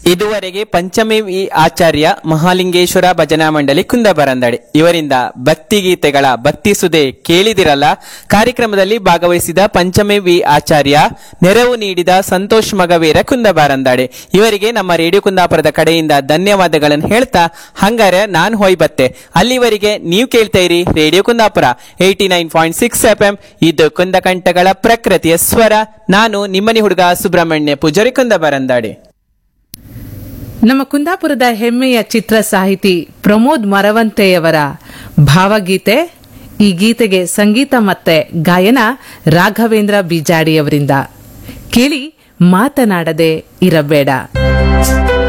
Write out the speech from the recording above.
ಇದುವರೆಗೆ ಪಂಚಮಿ ವಿ ಆಚಾರ್ಯ ಮಹಾಲಿಂಗೇಶ್ವರ ಭಜನಾ ಮಂಡಳಿ ಕುಂದಬರಂದಡೆ ಇವರಿಂದ ಭಕ್ತಿಗೀತೆಗಳ ಭಕ್ತಿ ಸುದೆ ಕೇಳಿದಿರಲ್ಲ ಕಾರ್ಯಕ್ರಮದಲ್ಲಿ ಭಾಗವಹಿಸಿದ ಪಂಚಮಿ ವಿ ಆಚಾರ್ಯ ನೆರವು ನೀಡಿದ ಸಂತೋಷ್ ಮಗವೀರ ಕುಂದಬಾರಂದಾಡೆ ಇವರಿಗೆ ನಮ್ಮ ರೇಡಿಯೋ ಕುಂದಾಪುರದ ಕಡೆಯಿಂದ ಧನ್ಯವಾದಗಳನ್ನು ಹೇಳ್ತಾ ಹಂಗಾರೆ ನಾನ್ ಹೋಯ್ಬತ್ತೆ ಅಲ್ಲಿವರೆಗೆ ನೀವು ಕೇಳ್ತಾ ಇರಿ radio Kundapura eighty nine point six F M ಇದು ಕುಂದಕಂಠಗಳ ಪ್ರಕೃತಿಯ ಸ್ವರ ನಾನು ನಿಮ್ಮನಿ ಹುಡುಗ ಸುಬ್ರಹ್ಮಣ್ಯ ಪೂಜಾರಿ ಕುಂದಬರಂದಾಡೆ ನಮ್ಮ ಕುಂದಾಪುರದ ಹೆಮ್ಮೆಯ ಚಿತ್ರ ಸಾಹಿತಿ ಪ್ರಮೋದ್ ಮರವಂತೆಯವರ ಭಾವಗೀತೆ ಈ ಗೀತೆಗೆ ಸಂಗೀತ ಮತ್ತೆ ಗಾಯನ ರಾಘವೇಂದ್ರ ಬಿಜಾಡಿಯವರಿಂದ ಕೇಳಿ ಮಾತನಾಡದೆ ಇರಬೇಡ